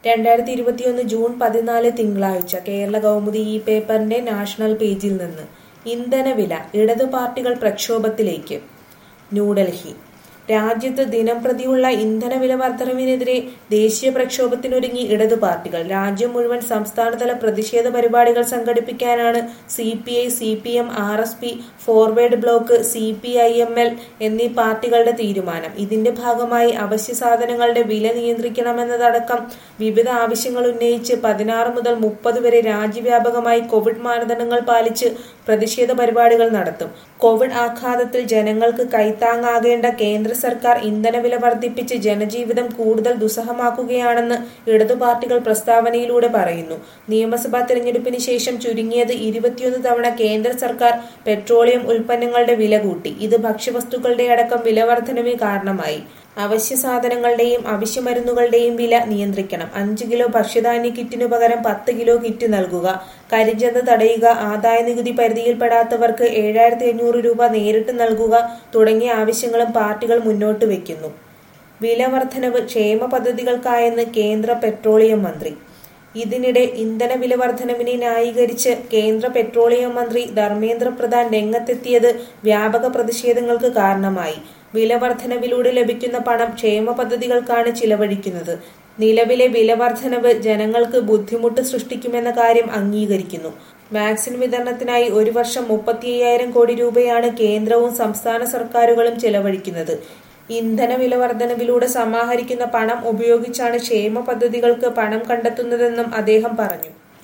രണ്ടായിരത്തി ഇരുപത്തിയൊന്ന് ജൂൺ പതിനാല് തിങ്കളാഴ്ച കേരള കൗമുദി ഈ പേപ്പറിന്റെ നാഷണൽ പേജിൽ നിന്ന് ഇന്ധനവില ഇടതു പാർട്ടികൾ പ്രക്ഷോഭത്തിലേക്ക് ന്യൂഡൽഹി രാജ്യത്ത് ദിനംപ്രതിയുള്ള ഇന്ധനവില വർധനവിനെതിരെ ദേശീയ പ്രക്ഷോഭത്തിനൊരുങ്ങി ഇടതു പാർട്ടികൾ രാജ്യം മുഴുവൻ സംസ്ഥാനതല പ്രതിഷേധ പരിപാടികൾ സംഘടിപ്പിക്കാനാണ് C P I C P M R S P Forward Bloc C P I M L എന്നീ പാർട്ടികളുടെ തീരുമാനം ഇതിന്റെ ഭാഗമായി അവശ്യ സാധനങ്ങളുടെ വില നിയന്ത്രിക്കണമെന്നതടക്കം വിവിധ ആവശ്യങ്ങൾ ഉന്നയിച്ച് പതിനാറ് മുതൽ മുപ്പത് വരെ രാജ്യവ്യാപകമായി കോവിഡ് മാനദണ്ഡങ്ങൾ പാലിച്ച് പ്രതിഷേധ പരിപാടികൾ നടത്തും കോവിഡ് ആഘാതത്തിൽ ജനങ്ങൾക്ക് കൈത്താങ്ങാകേണ്ട കേന്ദ്ര സർക്കാർ ഇന്ധനവില വർദ്ധിപ്പിച്ച് ജനജീവിതം കൂടുതൽ ദുസ്സഹമാക്കുകയാണെന്ന് ഇടതു പാർട്ടികൾ പ്രസ്താവനയിലൂടെ പറയുന്നു നിയമസഭാ തെരഞ്ഞെടുപ്പിന് ശേഷം ചുരുങ്ങിയത് ഇരുപത്തിയൊന്ന് തവണ കേന്ദ്ര സർക്കാർ പെട്രോളിയം ഉൽപ്പന്നങ്ങളുടെ വില കൂട്ടി ഇത് ഭക്ഷ്യവസ്തുക്കളുടെ അടക്കം വില വർധനവിന് കാരണമായി അവശ്യ സാധനങ്ങളുടെയും അവശ്യമരുന്നുകളുടെയും വില നിയന്ത്രിക്കണം അഞ്ച് കിലോ ഭക്ഷ്യധാന്യ കിറ്റിനു പകരം പത്ത് കിലോ കിറ്റ് നൽകുക കരിഞ്ചന്ത തടയുക ആദായ നികുതി പരിധിയിൽപ്പെടാത്തവർക്ക് ഏഴായിരത്തി അഞ്ഞൂറ് രൂപ നേരിട്ട് നൽകുക തുടങ്ങിയ ആവശ്യങ്ങളും പാർട്ടികൾ മുന്നോട്ട് വയ്ക്കുന്നു വില വർധനവ് ക്ഷേമ പദ്ധതികൾക്കായെന്ന് കേന്ദ്ര പെട്രോളിയം മന്ത്രി ഇതിനിടെ ഇന്ധന വില വർധനവിനെ ന്യായീകരിച്ച് കേന്ദ്ര പെട്രോളിയം മന്ത്രി ധർമ്മേന്ദ്ര പ്രധാൻ രംഗത്തെത്തിയത് വ്യാപക പ്രതിഷേധങ്ങൾക്ക് കാരണമായി വില വർധനവിലൂടെ ലഭിക്കുന്ന പണം ക്ഷേമ പദ്ധതികൾക്കാണ് ചിലവഴിക്കുന്നത് നിലവിലെ വില വർധനവ് ജനങ്ങൾക്ക് ബുദ്ധിമുട്ട് സൃഷ്ടിക്കുമെന്ന കാര്യം അംഗീകരിക്കുന്നു വാക്സിൻ വിതരണത്തിനായി ഒരു വർഷം മുപ്പത്തി അയ്യായിരം കോടി രൂപയാണ് കേന്ദ്രവും സംസ്ഥാന സർക്കാരുകളും ചെലവഴിക്കുന്നത് ഇന്ധന വില വർധനവിലൂടെ സമാഹരിക്കുന്ന പണം ഉപയോഗിച്ചാണ് ക്ഷേമ പദ്ധതികൾക്ക് പണം കണ്ടെത്തുന്നതെന്നും അദ്ദേഹം പറഞ്ഞു